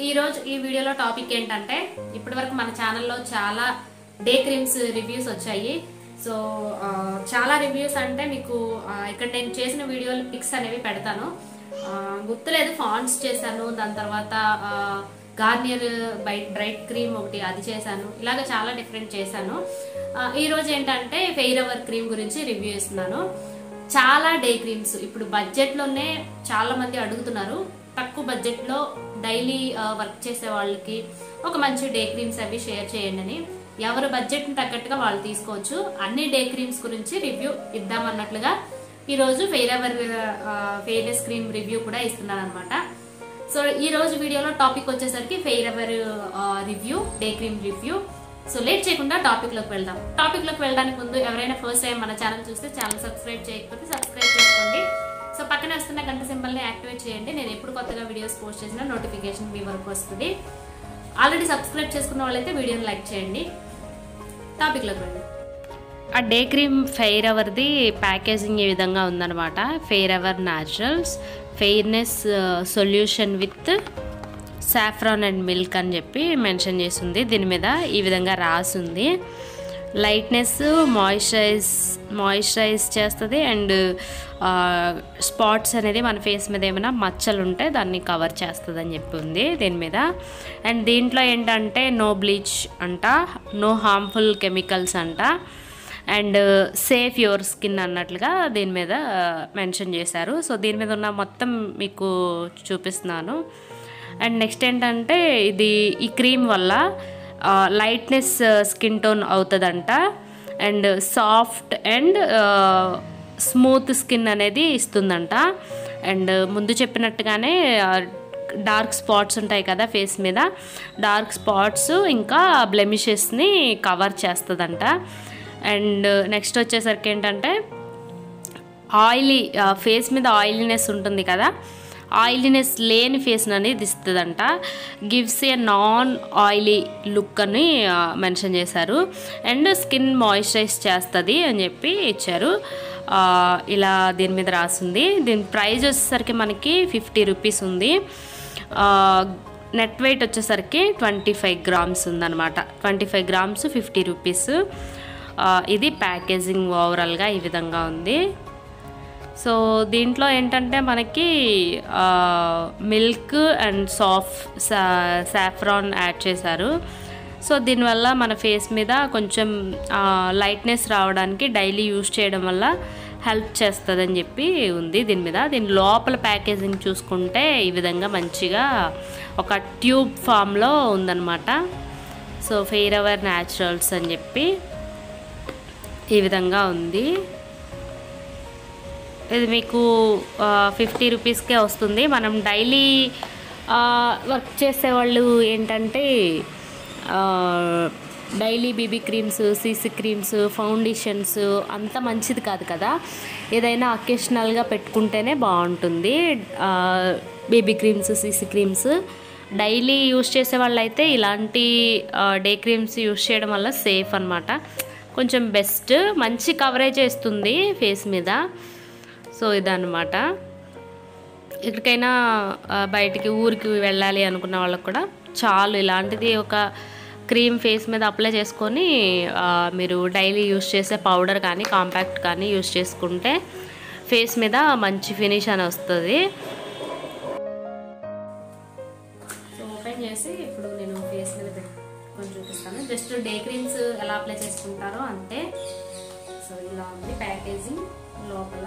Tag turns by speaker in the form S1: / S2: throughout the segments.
S1: ఈ రోజు ఈ వీడియోలో టాపిక్ ఏంటంటే ఇప్పటి వరకు మన ఛానల్లో చాలా డే క్రీమ్స్ రివ్యూస్ వచ్చాయి సో ఆ, చాలా రివ్యూస్ అంటే మీకు ఆ, ఇక్కడ నేను చేసిన వీడియోలు పిక్స్ అనేవి పెడతాను ఆ, గుర్తులేదు ఫాంట్స్ చేశాను దాని తర్వాత గార్నియర్ బైట్ బ్రైట్ క్రీమ్ ఒకటి అది చేశాను ఇలాగ చాలా డిఫరెంట్ చేశాను ఆ, ఈ రోజు ఏంటంటే ఫెయిర్ అవర్ క్రీమ్ గురించి రివ్యూ ఇస్తున్నాను చాలా డే క్రీమ్స్ ఇప్పుడు బడ్జెట్ లోనే చాలా మంది అడుగుతున్నారు తక్కువ బడ్జెట్ లో డైలీ వర్క్ చేసే వాళ్ళకి ఒక మంచి డే క్రీమ్స్ అవి షేర్ చేయండి అని ఎవరు బడ్జెట్ ని తగ్గట్టుగా వాళ్ళు తీసుకోవచ్చు అన్ని డే క్రీమ్స్ గురించి రివ్యూ ఇద్దాం అన్నట్లుగా ఈ రోజు Fair Ever fairness cream review కూడా ఇస్తున్నాను అనమాట సో ఈ రోజు వీడియోలో టాపిక్ వచ్చేసరికి Fair Ever review day cream review so late చేయకుండా టాపిక్ లోకి వెళ్దాం టాపిక్ లోకి వెళ్ళడానికి ముందు ఎవరైనా ఫస్ట్ టైం మన ఛానల్ చూస్తే ఛానల్ సబ్స్క్రైబ్ చేయకపోతే సబ్స్క్రైబ్ చేసుకోండి సో పక్కన వస్తున్న గంట సింబల్ ని యాక్టివేట్ చేయండి నేను ఎప్పుడు కొత్తగా వీడియోస్ పోస్ట్ చేసినా నోటిఫికేషన్ మీ వరకు వస్తుంది ఆల్రెడీ సబ్స్క్రైబ్ చేసుకున్న వాళ్ళైతే వీడియోని లైక్ చేయండి టాపిక్ లోకి వెళ్ళండి ఆ డే క్రీమ్ ఫెయిర్ అవర్ది ప్యాకేజింగ్ ఈ విధంగా ఉందన్నమాట fair ever naturals fairness solution with saffron and milk అని చెప్పి మెన్షన్ చేసింది దీని మీద ఈ విధంగా రాసింది లైట్నెస్ మాయిశ్చరైజ్ మాయిశ్చరైజ్ చేస్తుంది అండ్ స్పాట్స్ అనేది మన ఫేస్ మీద ఏమైనా మచ్చలు ఉంటే దాన్ని కవర్ చేస్తుంది అని చెప్పి ఉంది దీని మీద అండ్ దీంట్లో ఏంటంటే నో బ్లీచ్ అంట నో హార్మ్ఫుల్ కెమికల్స్ అంట అండ్ సేఫ్ యువర్ స్కిన్ అన్నట్లుగా దీని మీద మెన్షన్ చేశారు సో దీని మీద ఉన్న మొత్తం మీకు చూపిస్తున్నాను అండ్ నెక్స్ట్ ఏంటంటే ఇది ఈ క్రీమ్ వల్ల లైట్నెస్ స్కిన్ టోన్ అవుతుందంట and soft and smooth skin అనేది ఇస్తుందంట అండ్ ముందు చెప్పినట్టుగానే డార్క్ స్పాట్స్ ఉంటాయి కదా ఫేస్ మీద డార్క్ స్పాట్స్ ఇంకా బ్లెమిషెస్ని కవర్ చేస్తుందంట అండ్ నెక్స్ట్ వచ్చేసరికి ఏంటంటే ఆయిలీ ఫేస్ మీద ఆయిలీనెస్ ఉంటుంది కదా ఆయిలీనెస్ లేని ఫేస్ అనేది ఇస్తుందంట gives a non oily look అని మెన్షన్ చేశారు అండ్ స్కిన్ మాయిశ్చరైజ్ చేస్తుంది అని చెప్పి ఇచ్చారు ఆ, ఇలా దీని మీద రాసింది దీని ప్రైస్ వచ్చేసరికి మనకి ఫిఫ్టీ రూపీస్ ఉంది నెట్ వెయిట్ వచ్చేసరికి ట్వంటీ ఫైవ్ గ్రామ్స్ ఉందన్నమాట twenty five grams fifty rupees ఇది ప్యాకేజింగ్ ఓవరాల్గా ఈ విధంగా ఉంది సో దీంట్లో ఏంటంటే మనకి milk and saf saffron add చేశారు సో దీనివల్ల మన ఫేస్ మీద కొంచెం లైట్నెస్ రావడానికి డైలీ యూస్ చేయడం వల్ల హెల్ప్ చేస్తుందని చెప్పి ఉంది దీని మీద దీని లోపల ప్యాకేజింగ్ చూసుకుంటే ఈ విధంగా మంచిగా ఒక ట్యూబ్ ఫామ్లో ఉందన్నమాట సో ఫెయిర్ అవర్ న్యాచురల్స్ అని చెప్పి ఈ విధంగా ఉంది ఇది మీకు ఫిఫ్టీ రూపీస్కే వస్తుంది మనం డైలీ వర్క్ చేసేవాళ్ళు ఏంటంటే daily BB creams CC creams foundations అంత మంచిది కాదు కదా ఏదైనా అకేషనల్గా పెట్టుకుంటేనే బాగుంటుంది baby creams CC creams daily use చేసే వాళ్ళైతే ఇలాంటి డే క్రీమ్స్ యూస్ చేయడం వల్ల సేఫ్ అనమాట కొంచెం బెస్ట్ మంచి కవరేజ్ ఇస్తుంది ఫేస్ మీద సో ఇదన్నమాట ఎక్కడికైనా ఆ, బయటికి ఊరికి వెళ్ళాలి అనుకున్న వాళ్ళకి కూడా చాలు ఇలాంటిది ఒక క్రీమ్ ఫేస్ మీద అప్లై చేసుకొని ఆ, మీరు డైలీ యూస్ చేసే పౌడర్ కానీ కాంపాక్ట్ కానీ యూస్ చేసుకుంటే ఫేస్ మీద మంచి ఫినిష్ అని వస్తుంది సో ఓపెన్ చేసి ఇప్పుడు నేను ఫేస్ మీద పెట్టుకొని చూపిస్తాను జస్ట్ డే క్రీమ్స్ ఎలా అప్లై చేసుకుంటారో అంతే సో ఇలా ఉంది ప్యాకేజింగ్ లోపల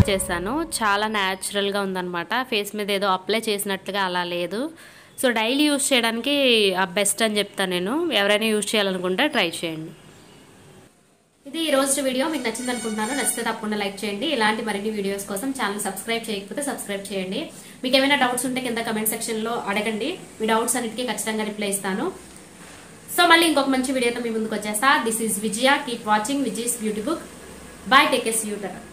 S1: చేశాను చాలా న్యాచురల్గా ఉందన్నమాట ఫేస్ మీద ఏదో అప్లై చేసినట్లుగా అలా లేదు సో డైలీ యూస్ చేయడానికి బెస్ట్ అని చెప్తాను నేను ఎవరైనా యూస్ చేయాలనుకుంటే ట్రై చేయండి ఇది ఈ రోజు వీడియో మీకు నచ్చింది అనుకుంటున్నాను నచ్చితే తప్పకుండా లైక్ చేయండి ఇలాంటి మరిన్ని వీడియోస్ కోసం ఛానల్ సబ్స్క్రైబ్ చేయకపోతే సబ్స్క్రైబ్ చేయండి మీకు ఏమైనా డౌట్స్ ఉంటే కింద కమెంట్ సెక్షన్ లో అడగండి మీ డౌట్స్ అన్నిటికీ ఖచ్చితంగా రిప్లై ఇస్తాను సో మళ్ళీ ఇంకొక మంచి వీడియోతో మీ ముందుకు వచ్చేస్తా this is Vijaya keep watching Vijaya's beauty book bye take ఎస్ యూటర్